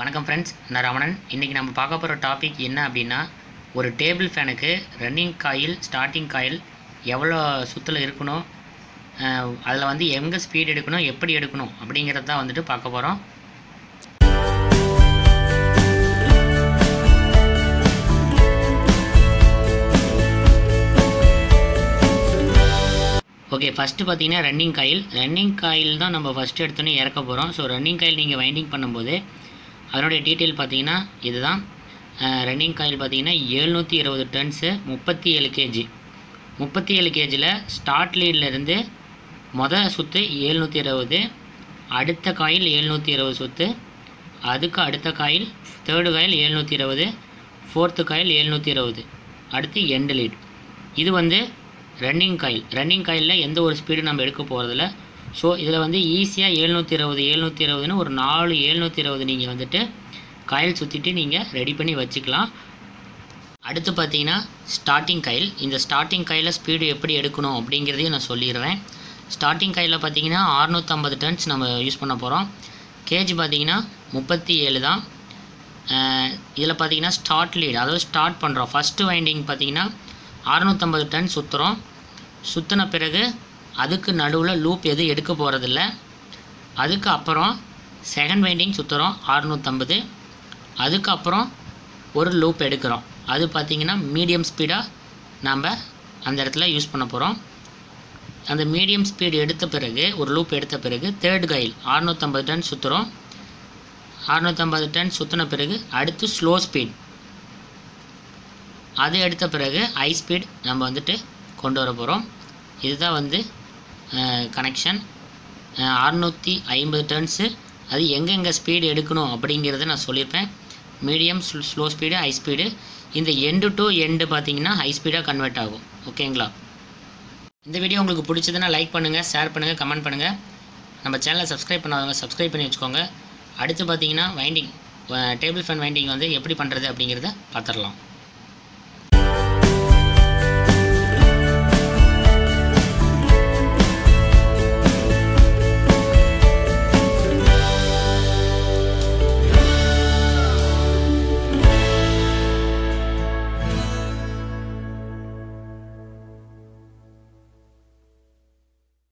வணக்கம் ஃப்ரெண்ட்ஸ் நான் ரமணன் இன்றைக்கி நம்ம பார்க்க போகிற டாபிக் என்ன அப்படின்னா ஒரு டேபிள் ஃபேனுக்கு ரன்னிங் காயில் ஸ்டார்டிங் காயில் எவ்வளோ சுற்றில் இருக்கணும் அதில் வந்து எங்கே ஸ்பீட் எடுக்கணும் எப்படி எடுக்கணும் அப்படிங்கிறது தான் வந்துட்டு பார்க்க போகிறோம் ஓகே ஃபஸ்ட்டு பார்த்தீங்கன்னா ரன்னிங் காயில் ரன்னிங் காயில் தான் நம்ம ஃபஸ்ட்டு எடுத்தோன்னே இறக்க போகிறோம் ஸோ ரன்னிங் காயில் நீங்கள் வைண்டிங் பண்ணும்போது அதனுடைய டீட்டெயில் பார்த்தீங்கன்னா இதுதான் ரன்னிங் காயில் பார்த்தீங்கன்னா எழுநூற்றி இருபது டன்ஸு முப்பத்தி ஏழு கேஜி முப்பத்தி ஏழு கேஜியில் ஸ்டார்ட் லீட்லேருந்து மொதல் சுற்று எழுநூற்றி இருபது அடுத்த காயில் எழுநூற்றி இருபது சுற்று அதுக்கு அடுத்த காயில் தேர்டு காயில் எழுநூற்றி இருபது ஃபோர்த்து காயில் எழுநூற்றி இருபது அடுத்து எண்டு லீட் இது வந்து ரன்னிங் காயில் ரன்னிங் காயிலில் எந்த ஒரு ஸ்பீடு நம்ம எடுக்க போகிறதில்ல ஸோ இதில் வந்து ஈஸியாக எழுநூற்றி இருபது எழுநூற்றி இருபதுன்னு ஒரு நாலு எழுநூற்றி இருபது நீங்கள் வந்துட்டு காயில் சுற்றிட்டு நீங்கள் ரெடி பண்ணி வச்சுக்கலாம் அடுத்து பார்த்தீங்கன்னா ஸ்டார்டிங் காயில் இந்த ஸ்டார்டிங் காயில் ஸ்பீடு எப்படி எடுக்கணும் அப்படிங்கிறதையும் நான் சொல்லிடுறேன் ஸ்டார்டிங் காயில் பார்த்தீங்கன்னா அறுநூற்றம்பது டன்ஸ் நம்ம யூஸ் பண்ண போகிறோம் கேஜி பார்த்தீங்கன்னா முப்பத்தி ஏழு தான் இதில் பார்த்தீங்கன்னா ஸ்டார்ட் லீட் அதாவது ஸ்டார்ட் பண்ணுறோம் ஃபஸ்ட்டு வைண்டிங் பார்த்தீங்கன்னா அறுநூற்றம்பது டன் சுற்றுறோம் சுற்றின பிறகு அதுக்கு நடுவில் லூப் எதுவும் எடுக்க போகிறதில்ல அதுக்கு அப்புறம் செகண்ட் வைண்டிங் சுற்றுறோம் அறுநூற்றம்பது அதுக்கப்புறம் ஒரு லூப் எடுக்கிறோம் அது பார்த்திங்கன்னா மீடியம் ஸ்பீடாக நாம் அந்த இடத்துல யூஸ் பண்ண போகிறோம் அந்த மீடியம் ஸ்பீடு எடுத்த பிறகு ஒரு லூப் எடுத்த பிறகு தேர்ட் காயில் அறுநூற்றம்பது டன் சுற்றுறோம் அறுநூற்றம்பது டன் சுற்றின பிறகு அடுத்து ஸ்லோ ஸ்பீட் அது எடுத்த பிறகு ஹை ஸ்பீட் நம்ம வந்துட்டு கொண்டு வர போகிறோம் இதுதான் வந்து கனெக்ஷன் அறுநூற்றி ஐம்பது டர்ன்ஸு அது எங்கெங்கே ஸ்பீடு எடுக்கணும் அப்படிங்கிறத நான் சொல்லியிருப்பேன் medium slow speed high speed இந்த எண்டு டு எண்டு பார்த்தீங்கன்னா ஹை ஸ்பீடாக கன்வெர்ட் ஆகும் ஓகேங்களா இந்த வீடியோ உங்களுக்கு பிடிச்சதுன்னா லைக் பண்ணுங்கள் ஷேர் பண்ணுங்கள் கமெண்ட் பண்ணுங்கள் நம்ம சேனலை சப்ஸ்கிரைப் பண்ணாதவங்க சப்ஸ்கிரைப் பண்ணி வச்சுக்கோங்க அடுத்து பார்த்தீங்கன்னா வைண்டிங் டேபிள் ஃபேன் வைண்டிங் வந்து எப்படி பண்ணுறது அப்படிங்கிறத பார்த்துடலாம்